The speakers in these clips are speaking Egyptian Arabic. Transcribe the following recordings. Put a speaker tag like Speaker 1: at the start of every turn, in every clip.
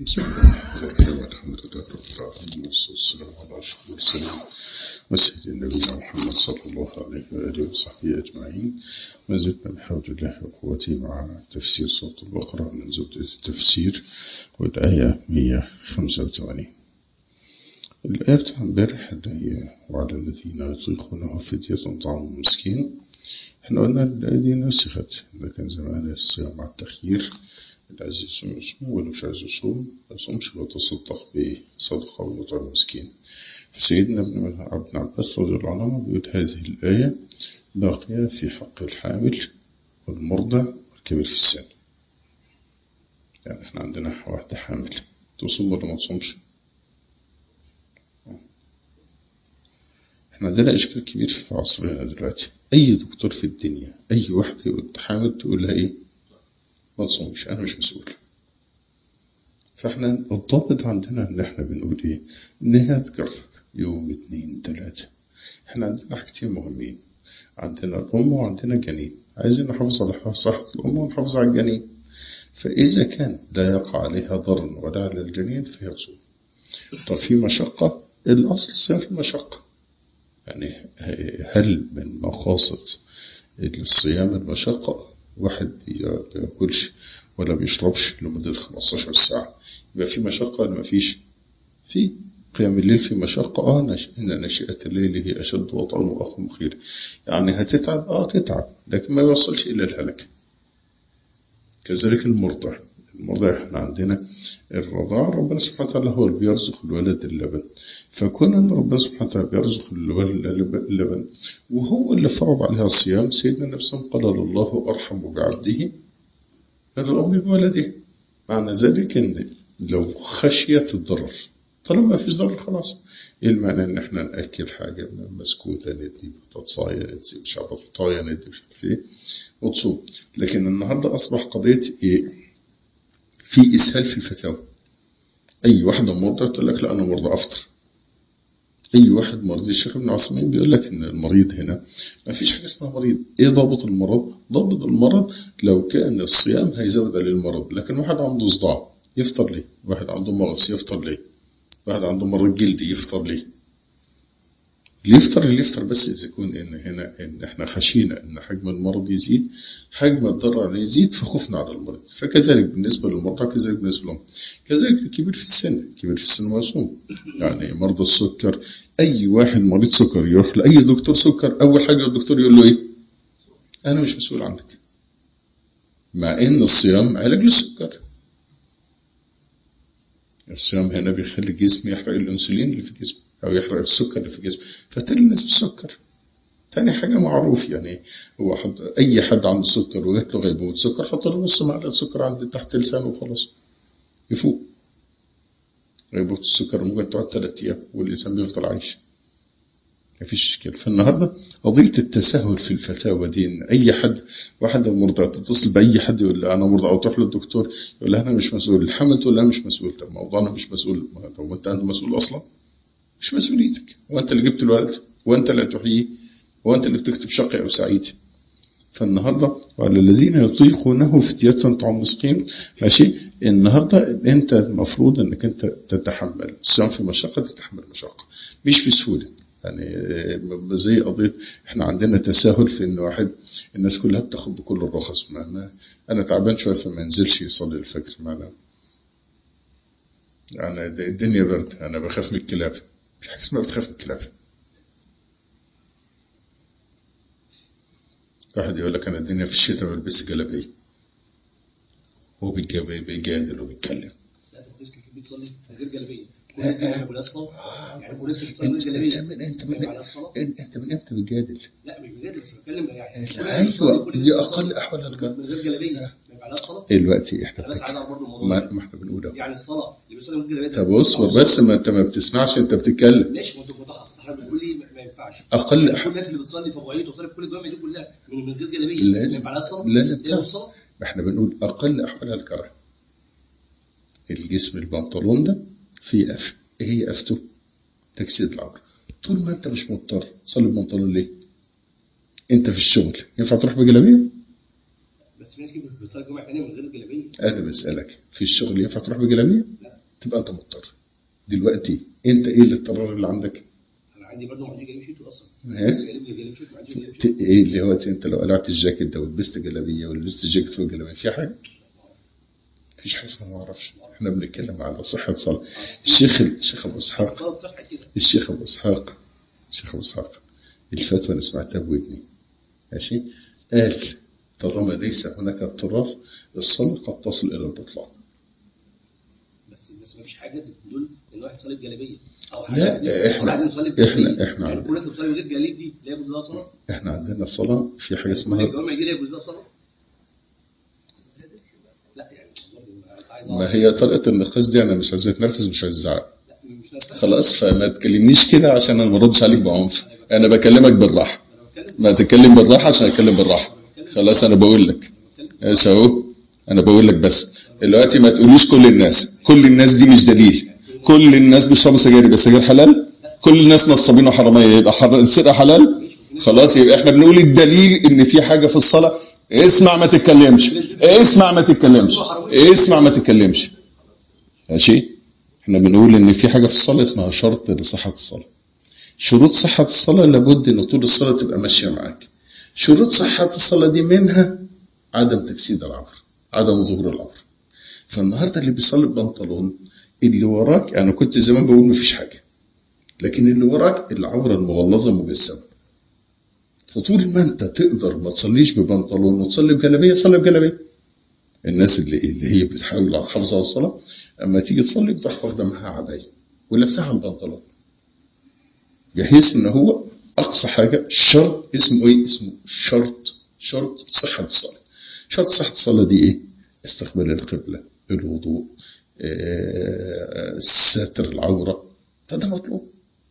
Speaker 1: بسم الله والحمد لله رب العالمين والصلاة والسلام على أشرف المرسلين وسيد نبينا محمد صلى الله عليه وآله وصحبه أجمعين ما زلنا بحول الله وقوته مع تفسير سورة البقرة من زبدة التفسير والآية 185 الآية بتاع امبارح اللي هي وعلى الذين يطيقونه فدية طعام مسكين احنا قلنا الآية دي نسخت ده كان زمان الصيام مع التخيير العايز يصوم يصوم واللي مش عايز يصوم ما يصومش ويتصدق بصدقة ويطعم مسكين فسيدنا ابن ابن عباس رضي الله عنه بيقول هذه الآية باقية في حق الحامل والمرضع والكبير في السن يعني احنا عندنا واحدة حامل تصوم ولا ما تصومش احنا عندنا اشكال كبير في عصرنا دلوقتي اي دكتور في الدنيا اي واحدة يقول حامل تقول لها ايه ما تصومش انا مش مسؤول فاحنا الضابط عندنا ان احنا بنقول ايه ان هي تجرب يوم اتنين تلاتة احنا عندنا حاجتين مهمين عندنا الام وعندنا الجنين عايزين نحافظ على صحة الام ونحافظ على الجنين فاذا كان لا يقع عليها ضرر ولا على الجنين فهي تصوم طب في مشقة الاصل الصيام في مشقة يعني هل من مقاصد الصيام المشقة واحد بياكلش ولا بيشربش لمدة 15 ساعة يبقى في مشقة ولا مفيش؟ في قيام الليل في مشقة اه إن نشئة الليل هي أشد وطأ وأخ مخير يعني هتتعب اه تتعب لكن ما يوصلش إلى الهلك كذلك المرضع المرضع احنا عندنا الرضاع ربنا سبحانه وتعالى هو اللي بيرزق الولد اللبن فكون ان ربنا سبحانه وتعالى بيرزق الولد اللبن وهو اللي فرض عليها الصيام سيدنا النبي صلى الله عليه وسلم قال الله ارحم بعبده من الام بولده معنى ذلك ان لو خشيت الضرر طالما ما فيش ضرر خلاص ايه المعنى ان احنا ناكل حاجه مسكوته ندي بطاطسايه ندي مش عارف بطاطايه ندي مش عارف ايه وتصوم لكن النهارده اصبح قضيه ايه في إسهال في الفتاوى أي واحدة مرضى تقول لك لا أنا مرضى أفطر أي واحد مريض الشيخ ابن عثمان بيقول لك إن المريض هنا ما فيش حاجة اسمها مريض إيه ضابط المرض؟ ضابط المرض لو كان الصيام هيزود عليه المرض لكن واحد عنده صداع يفطر ليه؟ واحد عنده مغص يفطر ليه؟ واحد عنده مرض جلدي يفطر ليه؟ اللي يفطر اللي يفطر بس إذا يكون إن هنا إن إحنا خشينا إن حجم المرض يزيد حجم الضرر يزيد فخفنا على المرض فكذلك بالنسبة للمرضى كذلك بالنسبة لهم كذلك الكبير في السن الكبير في السن معصوم يعني مرضى السكر أي واحد مريض سكر يروح لأي دكتور سكر أول حاجة الدكتور يقول له إيه أنا مش مسؤول عنك مع إن الصيام علاج للسكر الصيام هنا بيخلي الجسم يحرق الأنسولين اللي في الجسم أو يحرق السكر اللي في الجسم فتقل نسبة السكر تاني حاجة معروف يعني هو حد أي حد عنده سكر وجات له غيبوبة سكر حط له نص معلقة سكر عند تحت لسانه وخلاص يفوق غيبوبة السكر ممكن تقعد ثلاث أيام والإنسان بيفضل عايش مفيش إشكال فالنهاردة قضية التساهل في الفتاوى دي إن أي حد واحدة مرضعة تتصل بأي حد يقول لها أنا مرضعة أو تروح للدكتور يقول لها أنا مش مسؤول الحمل تقول لها مش مسؤول طب موضوع أنا مش مسؤول طب أنت أنت مسؤول أصلا مش مسؤوليتك وأنت اللي جبت الولد وأنت اللي هتحييه وأنت اللي بتكتب شقي أو سعيد فالنهاردة وعلى الذين يطيقونه فدية طعام مسكين ماشي النهاردة أنت المفروض أنك أنت تتحمل الصيام في مشقة تتحمل مشقة مش في سهولة يعني زي قضية احنا عندنا تساهل في ان واحد الناس كلها بتاخد بكل الرخص معنا انا تعبان شوية فما انزلش يصلي الفجر معنا يعني الدنيا برد انا بخاف من الكلاب في حاجة اسمها بتخاف من الكلاب واحد يقول لك انا الدنيا في الشتاء بلبس جلابيه هو بيجادل وبيتكلم
Speaker 2: لا البوليس كان بيصلي من غير جلابيه يعني البوليس يعني البوليس بيصلي من غير جلابيه
Speaker 1: انت من انت من امتى بتجادل؟
Speaker 2: لا مش بجد بس بتكلم يعني
Speaker 1: ايوه دي اقل احوال الكلام
Speaker 2: من غير جلابيه ما يبقى عليها الصلاه
Speaker 1: دلوقتي احنا
Speaker 2: بس عايز اعرف برضه الموضوع
Speaker 1: ما ما احنا بنقول اهو
Speaker 2: يعني الصلاه اللي بيصلي من غير جلابيه
Speaker 1: طب اصبر بس ما انت ما بتسمعش انت بتتكلم
Speaker 2: ماشي ما انت متخصص حضرتك بتقول لي ما ينفعش
Speaker 1: اقل
Speaker 2: كل
Speaker 1: أح-
Speaker 2: الناس اللي بتصلي في ابو عيد وتصلي في كل الجوامع دي كلها من من غير جلابيه
Speaker 1: لازم-
Speaker 2: ما يبقى عليها الصلاه
Speaker 1: لازم
Speaker 2: ايه الصلاه
Speaker 1: احنا بنقول اقل احوالها الكره الجسم البنطلون ده فيه قف ايه هي قفته تجسيد العورة طول ما انت مش مضطر تصلي ببنطلون ليه انت في الشغل ينفع تروح بجلابيه
Speaker 2: بس في ناس كده بتصلي الجمعه ثانيه من غير جلابيه
Speaker 1: انا بسالك في الشغل ينفع تروح بجلابيه
Speaker 2: لا
Speaker 1: تبقى انت مضطر دلوقتي انت ايه الاضطرار اللي عندك
Speaker 2: انا عندي برضه ما عنديش جليب شيتو اصلا
Speaker 1: إيه؟
Speaker 2: جليب جليب شيتو ما عنديش جليب
Speaker 1: ت-
Speaker 2: شيتو
Speaker 1: ايه اللي هو انت لو قلعت الجاكيت ده ولبست جلابيه ولبست جاكيت فوق جلابيه في حاجه مفيش حاجه اسمها ما اعرفش احنا بنتكلم على صحه صلاه الشيخ الشيخ ابو اسحاق
Speaker 2: صارت صح كده
Speaker 1: الشيخ ابو اسحاق الشيخ ابو اسحاق الفتوى انا سمعتها بودني ماشي قال طالما ليس هناك اضطرار الصلاه قد تصل الى البطلان
Speaker 2: بس بس ما فيش حاجه تدل ان واحد صلي بجلابيه او
Speaker 1: لا،
Speaker 2: حاجه
Speaker 1: إحنا-
Speaker 2: واحد عايز يصلي
Speaker 1: إحنا-
Speaker 2: بجلابيه
Speaker 1: إحنا
Speaker 2: يعني كل الناس بتصلي من غير جليب دي لا يجوز لها صلاه
Speaker 1: احنا عندنا صلاه في حاجه
Speaker 2: ما
Speaker 1: اسمها
Speaker 2: الجوامع دي لا يجوز لها صلاه لا يعني برضه عايز
Speaker 1: ما هي طريقه النقاش دي انا مش عايز اتنرفز مش عايز ازعق
Speaker 2: لا مش نرفز.
Speaker 1: خلاص فما تكلمنيش كده عشان انا ما ردش عليك بعنف انا بكلمك بالراحه
Speaker 2: انا بتكلم
Speaker 1: ما تتكلم بالراحه عشان اتكلم بالراحه خلاص انا بقول لك ايش اهو انا بقول لك بس دلوقتي ما تقوليش كل الناس كل الناس دي مش دليل كل الناس بيشربوا سجاير يبقى السجاير حلال كل الناس نصابين وحراميه يبقى حر... السرقه حلال خلاص يبقى احنا بنقول الدليل ان في حاجه في الصلاه اسمع ما تتكلمش اسمع ما تتكلمش اسمع ما تتكلمش ماشي احنا بنقول ان في حاجه في الصلاه اسمها شرط لصحه الصلاه شروط صحه الصلاه لابد ان طول الصلاه تبقى ماشيه معاك شروط صحه الصلاه دي منها عدم تجسيد العور عدم ظهور العور فالنهارده اللي بيصلي ببنطلون اللي وراك انا كنت زمان بقول مفيش حاجه لكن اللي وراك العوره المغلظه مجسمه فطول ما انت تقدر ما تصليش ببنطلون وتصلي بجلابيه صلي بجلابيه الناس اللي اللي هي بتحاول على الحفاظ على الصلاه اما تيجي تصلي بتروح واخده معاها عبايه ولابسها على البنطلون بحيث ان هو اقصى حاجه شرط اسمه ايه؟ اسمه شرط شرط صحه الصلاه شرط صحه الصلاه دي ايه؟ استقبال القبله الوضوء آه، ستر العوره فده مطلوب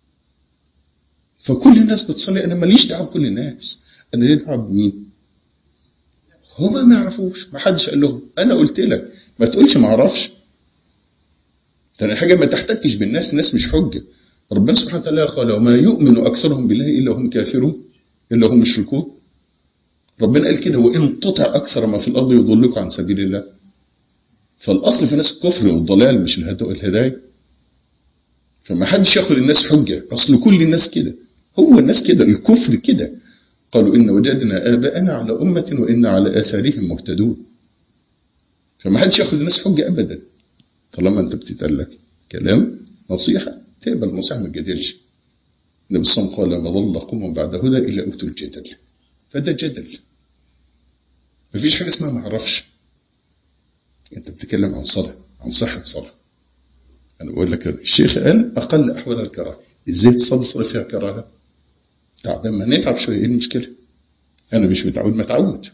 Speaker 1: فكل الناس بتصلي انا ماليش دعوه بكل الناس انا ليه دعوه بمين؟ هما ما يعرفوش ما حدش قال لهم انا قلت لك ما تقولش ما اعرفش تاني حاجه ما تحتكش بالناس الناس مش حجه ربنا سبحانه وتعالى قال وما يؤمن اكثرهم بالله الا هم كافرون الا هم مشركون ربنا قال كده وان تطع اكثر ما في الارض يضلك عن سبيل الله فالاصل في الناس الكفر والضلال مش الهدو- الهدايه فما حدش ياخد الناس حجه اصل كل الناس كده هو الناس كده الكفر كده قالوا ان وجدنا اباءنا على امه وان على اثارهم مهتدون فما حدش ياخد الناس حجه ابدا طالما انت بتتقال لك كلام نصيحه تقبل النصيحه ما تجادلش النبي صلى الله عليه وسلم قال ما ضل قوم بعد هدى الا اوتوا الجدل فده جدل مفيش حاجه اسمها ما اعرفش انت بتتكلم عن صلاه عن صحه صلاه انا بقول لك الشيخ قال اقل احوال الكراهه ازاي تصلي صلاه فيها كراهه تعب ما نتعب شويه ايه المشكله انا مش متعود ما اتعود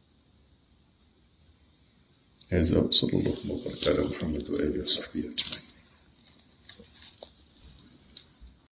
Speaker 1: هذا وصلى الله وبارك على محمد واله وصحبه اجمعين